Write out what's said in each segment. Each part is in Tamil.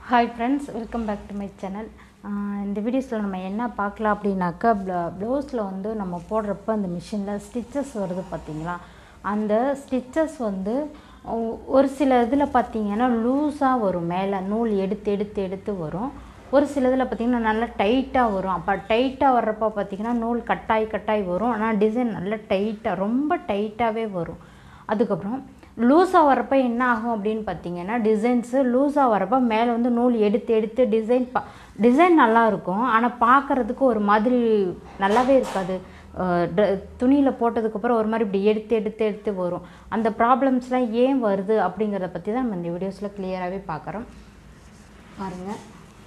hi friends welcome back to my channel இந்த வீடியோஸில் நம்ம என்ன பார்க்கலாம் அப்படின்னாக்கா ப்ளவுஸில் வந்து நம்ம போடுறப்ப அந்த மிஷினில் ஸ்டிச்சஸ் வருது பார்த்தீங்களா அந்த ஸ்டிச்சஸ் வந்து ஒ- ஒரு சில இதில் பார்த்தீங்கன்னா லூஸாக வரும் மேலே நூல் எடுத்து எடுத்து எடுத்து வரும் ஒரு சில இதில் பார்த்தீங்கன்னா நல்லா டைட்டாக வரும் அப்போ டைட்டாக வர்றப்ப பார்த்தீங்கன்னா நூல் கட்டாய் கட்டாய் வரும் ஆனால் டிசைன் நல்லா டைட்டாக ரொம்ப டைட்டாகவே வரும் அதுக்கப்புறம் லூஸாக வரப்ப என்ன ஆகும் அப்படின்னு பார்த்தீங்கன்னா டிசைன்ஸு லூஸாக வரப்ப மேலே வந்து நூல் எடுத்து எடுத்து டிசைன் பா டிசைன் நல்லா இருக்கும் ஆனால் பார்க்குறதுக்கு ஒரு மாதிரி நல்லாவே இருக்காது துணியில் போட்டதுக்கப்புறம் ஒரு மாதிரி இப்படி எடுத்து எடுத்து எடுத்து வரும் அந்த ப்ராப்ளம்ஸ்லாம் ஏன் வருது அப்படிங்கிறத பற்றி தான் நம்ம இந்த வீடியோஸில் கிளியராகவே பார்க்குறோம் பாருங்கள்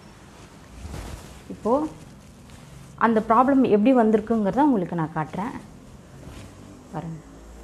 இப்போது அந்த ப்ராப்ளம் எப்படி வந்திருக்குங்கிறத உங்களுக்கு நான் காட்டுறேன் பாருங்கள்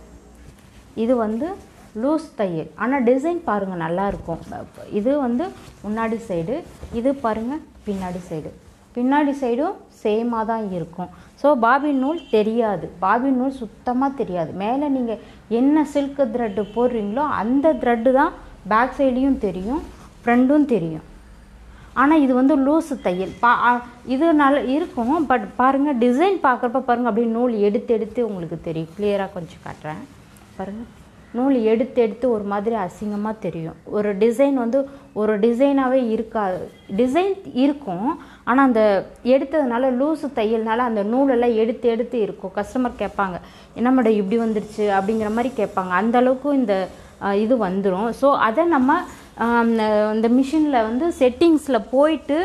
இது வந்து லூஸ் தையல் ஆனால் டிசைன் பாருங்கள் நல்லா இருக்கும் இது வந்து முன்னாடி சைடு இது பாருங்கள் பின்னாடி சைடு பின்னாடி சைடும் சேமாக தான் இருக்கும் ஸோ பாபின் நூல் தெரியாது பாபின் நூல் சுத்தமாக தெரியாது மேலே நீங்கள் என்ன சில்க் த்ரெட்டு போடுறீங்களோ அந்த த்ரெட்டு தான் பேக் சைட்லேயும் தெரியும் ஃப்ரண்ட்டும் தெரியும் ஆனால் இது வந்து லூஸு தையல் பா ஆ, இது நல்ல இருக்கும் பட் பாருங்கள் டிசைன் பார்க்குறப்ப பாருங்கள் அப்படியே நூல் எடுத்து எடுத்து உங்களுக்கு தெரியும் கிளியராக கொஞ்சம் காட்டுறேன் பாருங்கள் நூல் எடுத்து எடுத்து ஒரு மாதிரி அசிங்கமாக தெரியும் ஒரு டிசைன் வந்து ஒரு டிசைனாகவே இருக்காது டிசைன் இருக்கும் ஆனால் அந்த எடுத்ததுனால லூஸு தையல்னால அந்த நூலெல்லாம் எடுத்து எடுத்து இருக்கும் கஸ்டமர் கேட்பாங்க என்ன மேடம் இப்படி வந்துருச்சு அப்படிங்கிற மாதிரி கேட்பாங்க அந்த அளவுக்கு இந்த அஹ், இது வந்துடும் ஸோ அதை நம்ம ஆம், இந்த மிஷினில் வந்து செட்டிங்ஸில் போயிட்டு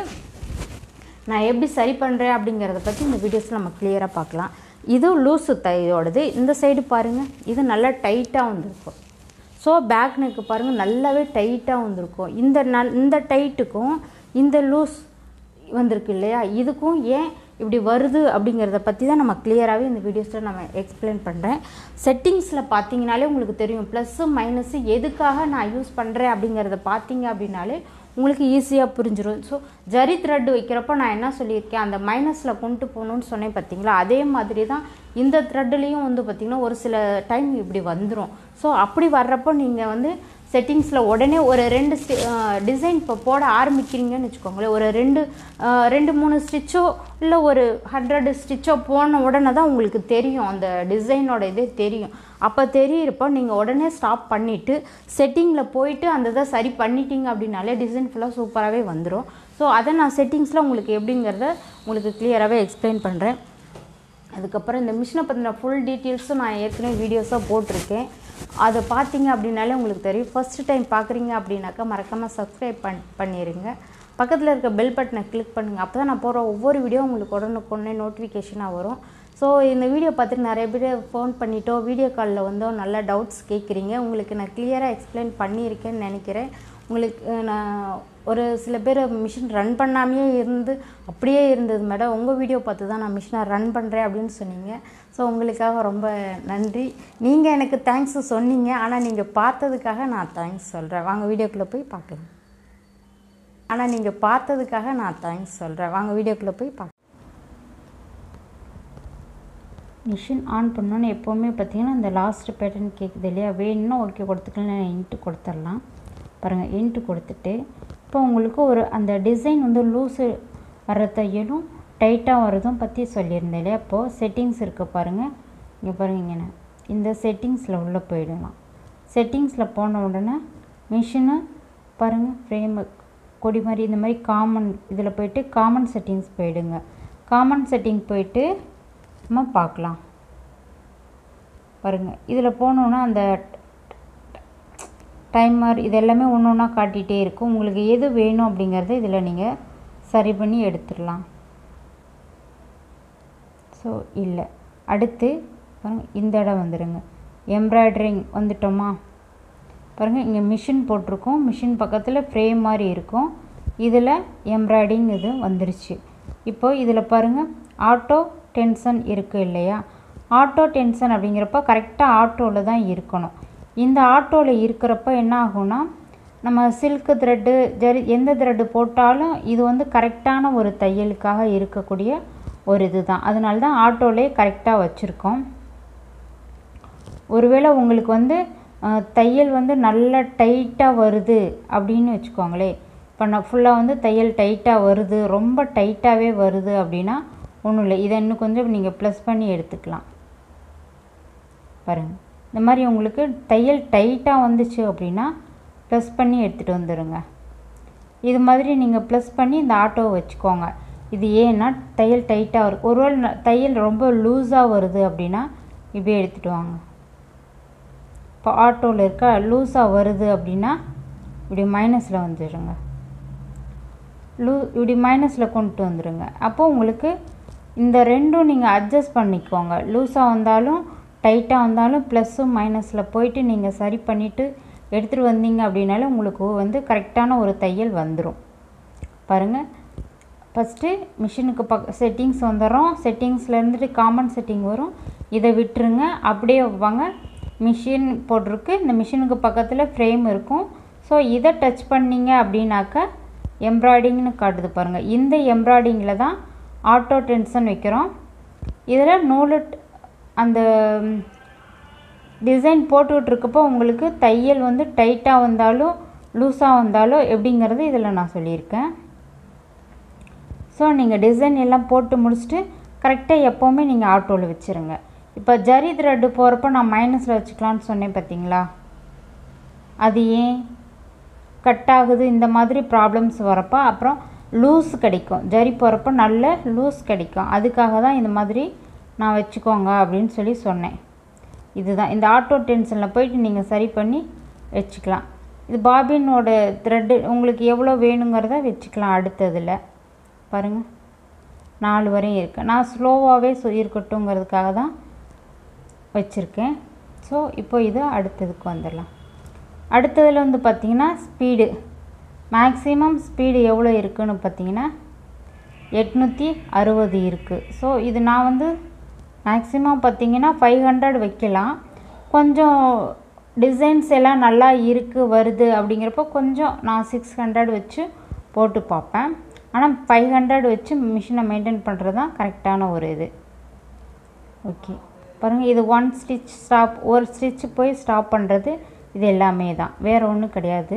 நான் எப்படி சரி பண்ணுறேன் அப்படிங்கிறத பற்றி இந்த வீடியோஸில் நம்ம கிளியராக பார்க்கலாம் இது லூஸு தையோடது இந்த சைடு பாருங்கள் இது நல்லா டைட்டாக வந்திருக்கும் ஸோ பேக் நெக்கு பாருங்கள் நல்லாவே டைட்டாக வந்திருக்கும் இந்த நல் இந்த டைட்டுக்கும் இந்த லூஸ் வந்திருக்கு இல்லையா இதுக்கும் ஏன் இப்படி வருது அப்படிங்கிறத பற்றி தான் நம்ம கிளியராகவே இந்த வீடியோஸில் நம்ம எக்ஸ்பிளைன் பண்ணுறேன் செட்டிங்ஸில் பார்த்தீங்கனாலே உங்களுக்கு தெரியும் ப்ளஸ்ஸு மைனஸு எதுக்காக நான் யூஸ் பண்ணுறேன் அப்படிங்கிறத பார்த்தீங்க அப்படின்னாலே உங்களுக்கு ஈஸியாக புரிஞ்சிடும் ஸோ ஜரி த்ரெட் வைக்கிறப்போ நான் என்ன சொல்லியிருக்கேன் அந்த மைனஸில் கொண்டு போகணுன்னு சொன்னேன் பார்த்தீங்களா அதே மாதிரி தான் இந்த த்ரெட்லேயும் வந்து பார்த்திங்கன்னா ஒரு சில டைம் இப்படி வந்துடும் ஸோ அப்படி வர்றப்போ நீங்கள் வந்து செட்டிங்ஸில் உடனே ஒரு ரெண்டு டிசைன் இப்போ போட ஆரம்பிக்கிறீங்கன்னு வச்சுக்கோங்களேன் ஒரு ரெண்டு அஹ், ரெண்டு மூணு ஸ்டிச்சோ இல்லை ஒரு ஹண்ட்ரட் ஸ்டிச்சோ போன உடனே தான் உங்களுக்கு தெரியும் அந்த டிசைனோட இதே தெரியும் அப்போ தெரியிறப்போ நீங்கள் உடனே ஸ்டாப் பண்ணிவிட்டு செட்டிங்கில் போயிட்டு அந்த இதை சரி பண்ணிட்டீங்க அப்படின்னாலே டிசைன் ஃபுல்லாக சூப்பராகவே வந்துடும் ஸோ அதை நான் செட்டிங்ஸில் உங்களுக்கு எப்படிங்கிறத உங்களுக்கு கிளியராகவே எக்ஸ்பிளைன் பண்ணுறேன் அதுக்கப்புறம் இந்த மிஷினை பற்றின ஃபுல் டீட்டெயில்ஸும் நான் ஏற்கனவே வீடியோஸாக போட்டிருக்கேன் அதை பார்த்தீங்க அப்படின்னாலே உங்களுக்கு தெரியும் ஃபஸ்ட்டு டைம் பார்க்குறீங்க அப்படின்னாக்கா மறக்காமல் சப்ஸ்கிரைப் பண் பண்ணிடுங்க பக்கத்தில் இருக்க பெல் பட்டனை கிளிக் பண்ணுங்கள் அப்போ தான் நான் போகிற ஒவ்வொரு வீடியோ உங்களுக்கு உடனுக்குடனே நோட்டிஃபிகேஷனாக வரும் ஸோ இந்த வீடியோ பார்த்துட்டு நிறைய பேர் ஃபோன் பண்ணிட்டோ வீடியோ காலில் வந்தோ நல்ல டவுட்ஸ் கேட்குறீங்க உங்களுக்கு நான் கிளியராக எக்ஸ்பிளைன் பண்ணியிருக்கேன்னு நினைக்கிறேன் உங்களுக்கு அஹ், நான் ஒரு சில பேர் மிஷின் ரன் பண்ணாமையே இருந்து அப்படியே இருந்தது மேடம் உங்கள் வீடியோ பார்த்து தான் நான் மிஷினை ரன் பண்ணுறேன் அப்படின்னு சொன்னீங்க ஸோ உங்களுக்காக ரொம்ப நன்றி நீங்கள் எனக்கு தேங்க்ஸ் சொன்னீங்க ஆனால் நீங்கள் பார்த்ததுக்காக நான் தேங்க்ஸ் சொல்கிறேன் வாங்க வீடியோக்குள்ளே போய் பார்க்கலாம் ஆனால் நீங்கள் பார்த்ததுக்காக நான் தேங்க்ஸ் சொல்கிறேன் வாங்க வீடியோக்குள்ளே போய் பார்க்கலாம் மிஷின் ஆன் பண்ணோன்னு எப்போவுமே பார்த்தீங்கன்னா இந்த லாஸ்ட் பேட்டர்ன் கேட்குது இல்லையா வேணும்னா ஓகே கொடுத்துக்கலாம் இன்ட்டு கொடுத்துடலாம் பாருங்கள் இன்ட்டு கொடுத்துட்டு இப்போ உங்களுக்கு ஒரு அந்த டிசைன் வந்து லூஸு வர தையலும் டைட்டாக வரதும் பற்றி சொல்லியிருந்தேன் இல்லையா இப்போது செட்டிங்ஸ் இருக்குது பாருங்கள் இங்கே பாருங்க இங்கே இந்த செட்டிங்ஸில் உள்ளே போயிடலாம் செட்டிங்ஸில் போன உடனே மிஷினு பாருங்கள் ஃப்ரேமு கொடி மாதிரி இந்த மாதிரி காமன் இதில் போயிட்டு காமன் செட்டிங்ஸ் போயிடுங்க காமன் செட்டிங் போயிட்டு நம்ம பார்க்கலாம் பாருங்கள் இதில் போனோன்னா அந்த டைமர் இது எல்லாமே ஒன்று ஒன்றா காட்டிகிட்டே இருக்கும் உங்களுக்கு எது வேணும் அப்படிங்கிறத இதில் நீங்கள் சரி பண்ணி எடுத்துடலாம் ஸோ இல்லை அடுத்து பாருங்க இந்த இடம் வந்துடுங்க எம்ப்ராய்டரிங் வந்துட்டோமா பாருங்கள் இங்கே மிஷின் போட்டிருக்கோம் மிஷின் பக்கத்தில் ஃப்ரேம் மாதிரி இருக்கும் இதில் எம்ப்ராய்டிங் இது வந்துருச்சு இப்போ இதில் பாருங்கள் ஆட்டோ டென்ஷன் இருக்குது இல்லையா ஆட்டோ டென்ஷன் அப்படிங்கிறப்ப கரெக்டாக ஆட்டோவில் தான் இருக்கணும் இந்த ஆட்டோவில் இருக்கிறப்ப என்ன ஆகும்னா நம்ம சில்க் த்ரெட்டு ஜரி எந்த த்ரெட்டு போட்டாலும் இது வந்து கரெக்டான ஒரு தையலுக்காக இருக்கக்கூடிய ஒரு இது தான் அதனால தான் ஆட்டோலே கரெக்டாக வச்சுருக்கோம் ஒருவேளை உங்களுக்கு வந்து அஹ், தையல் வந்து நல்லா டைட்டாக வருது அப்படின்னு வச்சுக்கோங்களேன் பண்ண ஃபுல்லாக வந்து தையல் டைட்டாக வருது ரொம்ப டைட்டாகவே வருது அப்படின்னா ஒன்றும் இல்லை இதை இன்னும் கொஞ்சம் நீங்கள் ப்ளஸ் பண்ணி எடுத்துக்கலாம் பாருங்கள் இந்த மாதிரி உங்களுக்கு தையல் டைட்டாக வந்துச்சு அப்படின்னா ப்ளஸ் பண்ணி எடுத்துகிட்டு வந்துடுங்க இது மாதிரி நீங்கள் ப்ளஸ் பண்ணி இந்த ஆட்டோவை வச்சுக்கோங்க இது ஏன்னா தையல் டைட்டாக இருக்கும் ஒருவேளை ந- தையல் ரொம்ப லூஸாக வருது அப்படின்னா இப்படியே எடுத்துகிட்டு வாங்க இப்போ ஆட்டோவில் இருக்க லூஸாக வருது அப்படின்னா இப்படி மைனஸில் வந்துடுங்க லூ இப்படி மைனஸில் கொண்டு வந்துடுங்க அப்போ உங்களுக்கு இந்த ரெண்டும் நீங்கள் அட்ஜஸ்ட் பண்ணிக்கோங்க லூஸாக வந்தாலும் டைட்டாக வந்தாலும் ப்ளஸ்ஸும் மைனஸில் போயிட்டு நீங்கள் சரி பண்ணிவிட்டு எடுத்துகிட்டு வந்தீங்க அப்படின்னாலே உங்களுக்கு வந்து கரெக்டான ஒரு தையல் வந்துடும் பாருங்கள் ஃபஸ்ட்டு மிஷினுக்கு பக் செட்டிங்ஸ் வந்துடும் செட்டிங்ஸில் இருந்துட்டு காமன் செட்டிங் வரும் இதை விட்டுருங்க அப்படியே வாங்க மிஷின் போட்டிருக்கு இந்த மிஷினுக்கு பக்கத்தில் ஃப்ரேம் இருக்கும் ஸோ இதை டச் பண்ணீங்க அப்படின்னாக்கா எம்ப்ராய்டிங்னு காட்டுது பாருங்கள் இந்த எம்ப்ராய்டிங்கில் தான் ஆட்டோ டென்ஷன் வைக்கிறோம் இதில் நூலு ட்- அந்த டிசைன் போட்டுக்கிட்டு இருக்கப்போ உங்களுக்கு தையல் வந்து டைட்டாக வந்தாலும் லூஸாக வந்தாலும் எப்படிங்கிறது இதில் நான் சொல்லியிருக்கேன் ஸோ நீங்கள் டிசைன் எல்லாம் போட்டு முடிச்சுட்டு கரெக்டாக எப்போவுமே நீங்கள் ஆட்டோவில் வச்சுருங்க இப்போ ஜரி த்ரெட்டு போகிறப்ப நான் மைனஸில் வச்சுக்கலான்னு சொன்னேன் பார்த்தீங்களா அது ஏன் கட் ஆகுது இந்த மாதிரி ப்ராப்ளம்ஸ் வரப்போ அப்புறம் லூஸ் கிடைக்கும் ஜரி போகிறப்ப நல்ல லூஸ் கிடைக்கும் அதுக்காக தான் இந்த மாதிரி நான் வச்சுக்கோங்க அப்படின்னு சொல்லி சொன்னேன் இதுதான் இந்த ஆட்டோ டென்ஷனில் போயிட்டு நீங்கள் சரி பண்ணி வச்சுக்கலாம் இது பாபினோட த்ரெட்டு உங்களுக்கு எவ்வளோ வேணுங்கிறத வச்சுக்கலாம் அடுத்ததில் பாருங்கள் நாலு வரையும் இருக்குது நான் ஸ்லோவாகவே இருக்கட்டுங்கிறதுக்காக தான் வச்சுருக்கேன் ஸோ இப்போ இது அடுத்ததுக்கு வந்துடலாம் அடுத்ததில் வந்து பார்த்திங்கன்னா ஸ்பீடு மேக்ஸிமம் ஸ்பீடு எவ்வளோ இருக்குன்னு பார்த்தீங்கன்னா எட்நூற்றி அறுபது இருக்குது ஸோ இது நான் வந்து மேக்ஸிமம் பார்த்தீங்கன்னா ஃபைவ் ஹண்ட்ரட் வைக்கலாம் கொஞ்சம் டிசைன்ஸ் எல்லாம் நல்லா இருக்குது வருது அப்படிங்கிறப்போ கொஞ்சம் நான் சிக்ஸ் ஹண்ட்ரட் வச்சு போட்டு பார்ப்பேன் ஆனால் ஃபைவ் ஹண்ட்ரட் வச்சு மிஷினை மெயின்டைன் பண்ணுறது தான் கரெக்டான ஒரு இது ஓகே பாருங்கள் இது ஒன் ஸ்டிச் ஸ்டாப் ஒரு ஸ்டிச் போய் ஸ்டாப் பண்ணுறது இது எல்லாமே தான் வேறு ஒன்றும் கிடையாது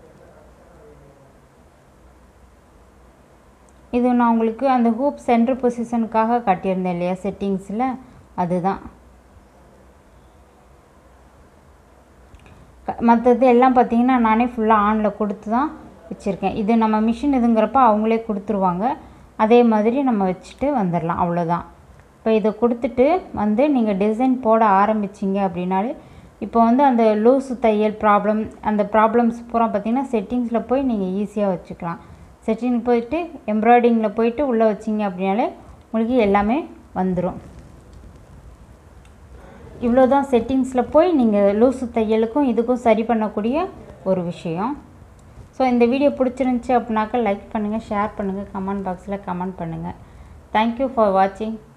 இது நான் உங்களுக்கு அந்த ஹூப் சென்டர் பொசிஷனுக்காக காட்டியிருந்தேன் இல்லையா செட்டிங்ஸில் அதுதான் மற்றது எல்லாம் பார்த்தீங்கன்னா நானே ஃபுல்லாக ஆனில் கொடுத்து தான் வச்சுருக்கேன் இது நம்ம மிஷின் இதுங்கிறப்ப அவங்களே கொடுத்துருவாங்க அதே மாதிரி நம்ம வச்சுட்டு வந்துடலாம் அவ்வளோதான் இப்போ இதை கொடுத்துட்டு வந்து நீங்கள் டிசைன் போட ஆரம்பிச்சிங்க அப்படின்னாலே இப்போ வந்து அந்த லூஸ் தையல் ப்ராப்ளம் அந்த ப்ராப்ளம்ஸ் பூரா பார்த்தீங்கன்னா செட்டிங்ஸில் போய் நீங்கள் ஈஸியாக வச்சுக்கலாம் செட்டிங் போயிட்டு எம்ப்ராய்டிங்கில் போயிட்டு உள்ளே வச்சிங்க அப்படின்னாலே உங்களுக்கு எல்லாமே வந்துடும் இவ்வளோ தான் செட்டிங்ஸில் போய் நீங்கள் லூஸு தையலுக்கும் இதுக்கும் சரி பண்ணக்கூடிய ஒரு விஷயம் ஸோ இந்த வீடியோ பிடிச்சிருந்துச்சி அப்படின்னாக்கா லைக் பண்ணுங்கள் ஷேர் பண்ணுங்கள் கமெண்ட் பாக்ஸில் கமெண்ட் பண்ணுங்கள் தேங்க்யூ ஃபார் வாட்சிங்